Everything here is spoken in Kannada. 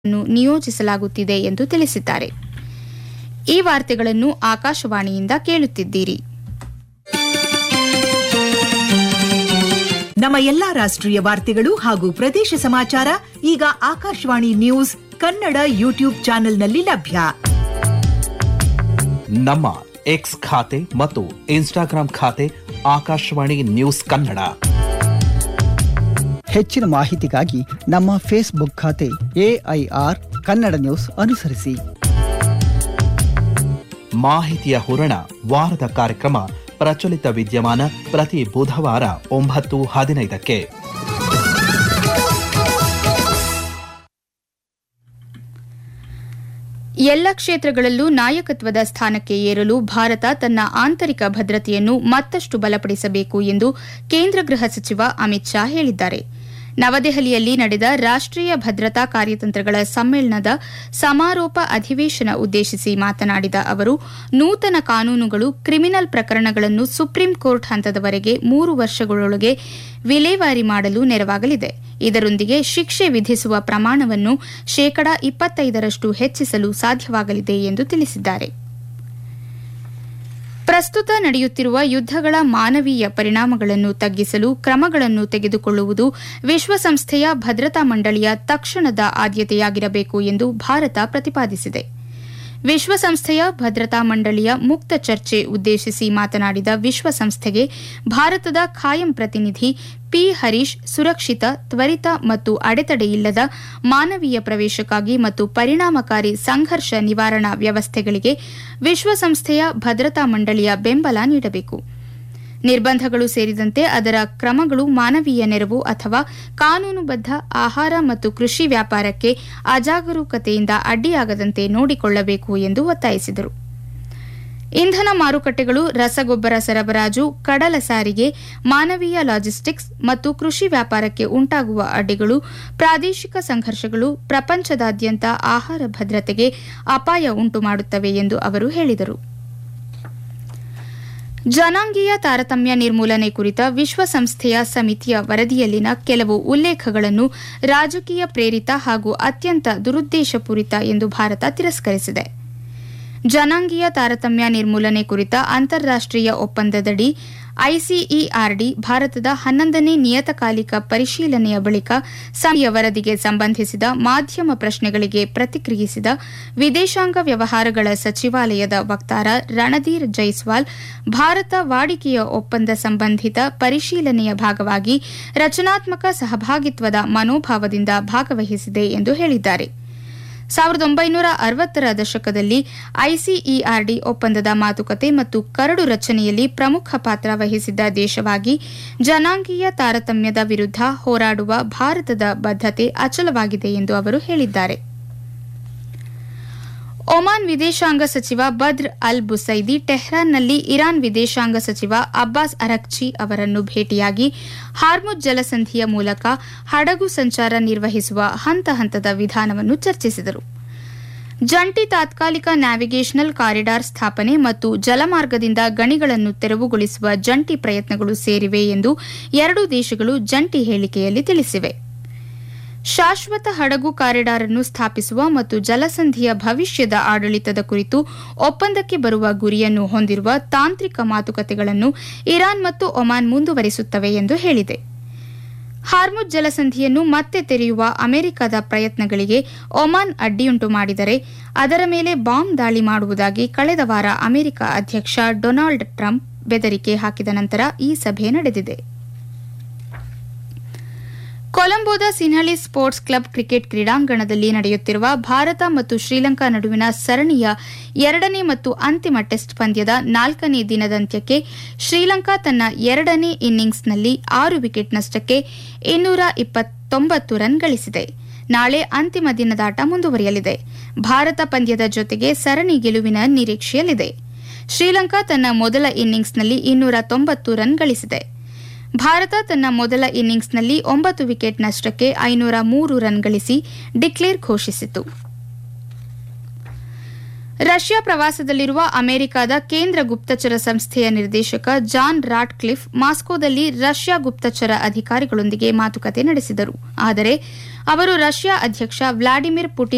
ಅನ್ನು ನಿಯೋಜಿಸಲಾಗುತ್ತಿದೆ ಎಂದು ತಿಳಿಸಿದ್ದಾರೆ ಈ ವಾರ್ತೆಗಳನ್ನು ಆಕಾಶವಾಣಿಯಿಂದ ಕೇಳುತ್ತಿದ್ದೀರಿ ನಮ್ಮ ಎಲ್ಲಾ ರಾಷ್ಟ್ರೀಯ ವಾರ್ತೆಗಳು ಹಾಗೂ ಪ್ರದೇಶ ಸಮಾಚಾರ ಈಗ ಆಕಾಶವಾಣಿ ನ್ಯೂಸ್ ಕನ್ನಡ ಯೂಟ್ಯೂಬ್ ಚಾನೆಲ್ನಲ್ಲಿ ಲಭ್ಯ ನಮ್ಮ ಎಕ್ಸ್ ಖಾತೆ ಮತ್ತು ಇನ್ಸ್ಟಾಗ್ರಾಂ ಖಾತೆ ಆಕಾಶವಾಣಿ ನ್ಯೂಸ್ ಕನ್ನಡ ಹೆಚ್ಚಿನ ಮಾಹಿತಿಗಾಗಿ ನಮ್ಮ ಫೇಸ್ಬುಕ್ ಖಾತೆ ಎಐಆರ್ ಕನ್ನಡ ನ್ಯೂಸ್ ಅನುಸರಿಸಿ ಮಾಹಿತಿಯ ಹೂರಣ ವಾರದ ಕಾರ್ಯಕ್ರಮ ಪ್ರಚಲಿತ ವಿದ್ಯಮಾನ ಪ್ರತಿ ಬುಧವಾರ ಒಂಬತ್ತು ಹದಿನೈದಕ್ಕೆ ಎಲ್ಲ ಕ್ಷೇತ್ರಗಳಲ್ಲೂ ನಾಯಕತ್ವದ ಸ್ಥಾನಕ್ಕೆ ಏರಲು ಭಾರತ ತನ್ನ ಆಂತರಿಕ ಭದ್ರತೆಯನ್ನು ಮತ್ತಷ್ಟು ಬಲಪಡಿಸಬೇಕು ಎಂದು ಕೇಂದ್ರ ಗೃಹ ಸಚಿವ ಅಮಿತ್ ಶಾ ಹೇಳಿದ್ದಾರೆ ನವದೆಹಲಿಯಲ್ಲಿ ನಡೆದ ರಾಷ್ಟೀಯ ಭದ್ರತಾ ಕಾರ್ಯತಂತ್ರಗಳ ಸಮ್ಮೇಳನದ ಸಮಾರೋಪ ಅಧಿವೇಶನ ಉದ್ದೇಶಿಸಿ ಮಾತನಾಡಿದ ಅವರು ನೂತನ ಕಾನೂನುಗಳು ಕ್ರಿಮಿನಲ್ ಪ್ರಕರಣಗಳನ್ನು ಸುಪ್ರೀಂ ಕೋರ್ಟ್ ಹಂತದವರೆಗೆ ಮೂರು ವರ್ಷಗಳೊಳಗೆ ವಿಲೇವಾರಿ ಮಾಡಲು ನೆರವಾಗಲಿದೆ ಇದರೊಂದಿಗೆ ಶಿಕ್ಷೆ ವಿಧಿಸುವ ಪ್ರಮಾಣವನ್ನು ಶೇಕಡಾ ಇಪ್ಪತ್ತೈದರಷ್ಟು ಹೆಚ್ಚಿಸಲು ಸಾಧ್ಯವಾಗಲಿದೆ ಎಂದು ತಿಳಿಸಿದ್ದಾರೆ ಪ್ರಸ್ತುತ ನಡೆಯುತ್ತಿರುವ ಯುದ್ದಗಳ ಮಾನವೀಯ ಪರಿಣಾಮಗಳನ್ನು ತಗ್ಗಿಸಲು ಕ್ರಮಗಳನ್ನು ತೆಗೆದುಕೊಳ್ಳುವುದು ವಿಶ್ವಸಂಸ್ಥೆಯ ಭದ್ರತಾ ಮಂಡಳಿಯ ತಕ್ಷಣದ ಆದ್ಯತೆಯಾಗಿರಬೇಕು ಎಂದು ಭಾರತ ಪ್ರತಿಪಾದಿಸಿದೆ ವಿಶ್ವಸಂಸ್ಥೆಯ ಭದ್ರತಾ ಮಂಡಳಿಯ ಮುಕ್ತ ಚರ್ಚೆ ಉದ್ದೇಶಿಸಿ ಮಾತನಾಡಿದ ವಿಶ್ವಸಂಸ್ಥೆಗೆ ಭಾರತದ ಖಾಯಂ ಪ್ರತಿನಿಧಿ ಪಿ ಹರೀಶ್ ಸುರಕ್ಷಿತ ತ್ವರಿತ ಮತ್ತು ಅಡೆತಡೆಯಿಲ್ಲದ ಮಾನವೀಯ ಪ್ರವೇಶಕ್ಕಾಗಿ ಮತ್ತು ಪರಿಣಾಮಕಾರಿ ಸಂಘರ್ಷ ನಿವಾರಣಾ ವ್ಯವಸ್ಥೆಗಳಿಗೆ ವಿಶ್ವಸಂಸ್ಥೆಯ ಭದ್ರತಾ ಮಂಡಳಿಯ ಬೆಂಬಲ ನೀಡಬೇಕು ನಿರ್ಬಂಧಗಳು ಸೇರಿದಂತೆ ಅದರ ಕ್ರಮಗಳು ಮಾನವೀಯ ನೆರವು ಅಥವಾ ಕಾನೂನುಬದ್ಧ ಆಹಾರ ಮತ್ತು ಕೃಷಿ ವ್ಯಾಪಾರಕ್ಕೆ ಅಜಾಗರೂಕತೆಯಿಂದ ಅಡ್ಡಿಯಾಗದಂತೆ ನೋಡಿಕೊಳ್ಳಬೇಕು ಎಂದು ಒತ್ತಾಯಿಸಿದರು ಇಂಧನ ಮಾರುಕಟ್ಟೆಗಳು ರಸಗೊಬ್ಬರ ಸರಬರಾಜು ಕಡಲ ಸಾರಿಗೆ ಮಾನವೀಯ ಲಾಜಿಸ್ಟಿಕ್ಸ್ ಮತ್ತು ಕೃಷಿ ವ್ಯಾಪಾರಕ್ಕೆ ಉಂಟಾಗುವ ಅಡ್ಡಿಗಳು ಪ್ರಾದೇಶಿಕ ಸಂಘರ್ಷಗಳು ಪ್ರಪಂಚದಾದ್ಯಂತ ಆಹಾರ ಭದ್ರತೆಗೆ ಅಪಾಯ ಉಂಟುಮಾಡುತ್ತವೆ ಎಂದು ಅವರು ಹೇಳಿದರು ಜನಾಂಗೀಯ ತಾರತಮ್ಯ ನಿರ್ಮೂಲನೆ ಕುರಿತ ವಿಶ್ವಸಂಸ್ಥೆಯ ಸಮಿತಿಯ ವರದಿಯಲ್ಲಿನ ಕೆಲವು ಉಲ್ಲೇಖಗಳನ್ನು ರಾಜಕೀಯ ಪ್ರೇರಿತ ಹಾಗೂ ಅತ್ಯಂತ ದುರುದ್ದೇಶಪೂರಿತ ಎಂದು ಭಾರತ ತಿರಸ್ಕರಿಸಿದೆ ಜನಾಂಗೀಯ ತಾರತಮ್ಯ ನಿರ್ಮೂಲನೆ ಕುರಿತ ಅಂತಾರಾಷ್ಟೀಯ ಒಪ್ಪಂದದಡಿ ಐಸಿಇಆರ್ಡಿ ಭಾರತದ ಹನ್ನೊಂದನೇ ನಿಯತಕಾಲಿಕ ಪರಿಶೀಲನೆಯ ಬಳಿಕ ಸಮಿತಿಯ ವರದಿಗೆ ಸಂಬಂಧಿಸಿದ ಮಾಧ್ಯಮ ಪ್ರಶ್ನೆಗಳಿಗೆ ಪ್ರತಿಕ್ರಿಯಿಸಿದ ವಿದೇಶಾಂಗ ವ್ಯವಹಾರಗಳ ಸಚಿವಾಲಯದ ವಕ್ತಾರ ರಣಧೀರ್ ಜೈಸ್ವಾಲ್ ಭಾರತ ವಾಡಿಕೆಯ ಒಪ್ಪಂದ ಸಂಬಂಧಿತ ಪರಿಶೀಲನೆಯ ಭಾಗವಾಗಿ ರಚನಾತ್ಮಕ ಸಹಭಾಗಿತ್ವದ ಮನೋಭಾವದಿಂದ ಭಾಗವಹಿಸಿದೆ ಎಂದು ಹೇಳಿದ್ದಾರೆ ಸಾವಿರದ ಒಂಬೈನೂರ ಅರವತ್ತರ ದಶಕದಲ್ಲಿ ಐಸಿಇಆರ್ಡಿ ಒಪ್ಪಂದದ ಮಾತುಕತೆ ಮತ್ತು ಕರಡು ರಚನೆಯಲ್ಲಿ ಪ್ರಮುಖ ಪಾತ್ರ ವಹಿಸಿದ್ದ ದೇಶವಾಗಿ ಜನಾಂಗೀಯ ತಾರತಮ್ಯದ ವಿರುದ್ಧ ಹೋರಾಡುವ ಭಾರತದ ಬದ್ಧತೆ ಅಚಲವಾಗಿದೆ ಎಂದು ಅವರು ಹೇಳಿದ್ದಾರೆ ಒಮಾನ್ ವಿದೇಶಾಂಗ ಸಚಿವ ಬದ್ರ್ ಅಲ್ ಬುಸೈದಿ ಟೆಹ್ರಾನ್ನಲ್ಲಿ ಇರಾನ್ ವಿದೇಶಾಂಗ ಸಚಿವ ಅಬ್ಬಾಸ್ ಅರಕ್ಚಿ ಅವರನ್ನು ಭೇಟಿಯಾಗಿ ಹಾರ್ಮುಜ್ ಜಲಸಂಧಿಯ ಮೂಲಕ ಹಡಗು ಸಂಚಾರ ನಿರ್ವಹಿಸುವ ಹಂತ ಹಂತದ ವಿಧಾನವನ್ನು ಚರ್ಚಿಸಿದರು ಜಂಟಿ ತಾತ್ಕಾಲಿಕ ನ್ಯಾವಿಗೇಷನಲ್ ಕಾರಿಡಾರ್ ಸ್ಥಾಪನೆ ಮತ್ತು ಜಲಮಾರ್ಗದಿಂದ ಗಣಿಗಳನ್ನು ತೆರವುಗೊಳಿಸುವ ಜಂಟಿ ಪ್ರಯತ್ನಗಳು ಸೇರಿವೆ ಎಂದು ಎರಡೂ ದೇಶಗಳು ಜಂಟಿ ಹೇಳಿಕೆಯಲ್ಲಿ ತಿಳಿಸಿವೆ ಶಾಶ್ವತ ಹಡಗು ಕಾರಿಡಾರ್ ಅನ್ನು ಸ್ಥಾಪಿಸುವ ಮತ್ತು ಜಲಸಂಧಿಯ ಭವಿಷ್ಯದ ಆಡಳಿತದ ಕುರಿತು ಒಪ್ಪಂದಕ್ಕೆ ಬರುವ ಗುರಿಯನ್ನು ಹೊಂದಿರುವ ತಾಂತ್ರಿಕ ಮಾತುಕತೆಗಳನ್ನು ಇರಾನ್ ಮತ್ತು ಒಮಾನ್ ಮುಂದುವರಿಸುತ್ತವೆ ಎಂದು ಹೇಳಿದೆ ಹಾರ್ಮುಜ್ ಜಲಸಂಧಿಯನ್ನು ಮತ್ತೆ ತೆರೆಯುವ ಅಮೆರಿಕದ ಪ್ರಯತ್ನಗಳಿಗೆ ಒಮಾನ್ ಅಡ್ಡಿಯುಂಟು ಮಾಡಿದರೆ ಅದರ ಮೇಲೆ ಬಾಂಬ್ ದಾಳಿ ಮಾಡುವುದಾಗಿ ಕಳೆದ ವಾರ ಅಮೆರಿಕ ಅಧ್ಯಕ್ಷ ಡೊನಾಲ್ಡ್ ಟ್ರಂಪ್ ಬೆದರಿಕೆ ಹಾಕಿದ ನಂತರ ಈ ಸಭೆ ನಡೆದಿದೆ ಕೊಲಂಬೋದ ಸಿನ್ಹಳಿ ಸ್ಪೋರ್ಟ್ಸ್ ಕ್ಲಬ್ ಕ್ರಿಕೆಟ್ ಕ್ರೀಡಾಂಗಣದಲ್ಲಿ ನಡೆಯುತ್ತಿರುವ ಭಾರತ ಮತ್ತು ಶ್ರೀಲಂಕಾ ನಡುವಿನ ಸರಣಿಯ ಎರಡನೇ ಮತ್ತು ಅಂತಿಮ ಟೆಸ್ಟ್ ಪಂದ್ಯದ ನಾಲ್ಕನೇ ದಿನದಂತ್ಯಕ್ಕೆ ಶ್ರೀಲಂಕಾ ತನ್ನ ಎರಡನೇ ಇನ್ನಿಂಗ್ಸ್ನಲ್ಲಿ ಆರು ವಿಕೆಟ್ ನಷ್ಟಕ್ಕೆ ಇನ್ನೂರ ಇಪ್ಪತ್ತೊಂಬತ್ತು ರನ್ ಗಳಿಸಿದೆ ನಾಳೆ ಅಂತಿಮ ದಿನದಾಟ ಮುಂದುವರಿಯಲಿದೆ ಭಾರತ ಪಂದ್ಯದ ಜೊತೆಗೆ ಸರಣಿ ಗೆಲುವಿನ ನಿರೀಕ್ಷೆಯಲ್ಲಿದೆ ಶ್ರೀಲಂಕಾ ತನ್ನ ಮೊದಲ ಇನ್ನಿಂಗ್ಸ್ನಲ್ಲಿ ಇನ್ನೂರ ತೊಂಬತ್ತು ರನ್ ಗಳಿಸಿದೆ ಭಾರತ ತನ್ನ ಮೊದಲ ಇನ್ನಿಂಗ್ಸ್ನಲ್ಲಿ ಒಂಬತ್ತು ವಿಕೆಟ್ ನಷ್ಟಕ್ಕೆ ಐನೂರ ಮೂರು ರನ್ ಗಳಿಸಿ ಡಿಕ್ಲೇರ್ ಘೋಷಿಸಿತು ರಷ್ಯಾ ಪ್ರವಾಸದಲ್ಲಿರುವ ಅಮೆರಿಕದ ಕೇಂದ್ರ ಗುಪ್ತಚರ ಸಂಸ್ಥೆಯ ನಿರ್ದೇಶಕ ಜಾನ್ ರಾಟ್ ಕ್ಲಿಫ್ ಮಾಸ್ಕೋದಲ್ಲಿ ರಷ್ಯಾ ಗುಪ್ತಚರ ಅಧಿಕಾರಿಗಳೊಂದಿಗೆ ಮಾತುಕತೆ ನಡೆಸಿದರು ಆದರೆ ಅವರು ರಷ್ಯಾ ಅಧ್ಯಕ್ಷ ವ್ಲಾಡಿಮಿರ್ ಪುಟಿನ್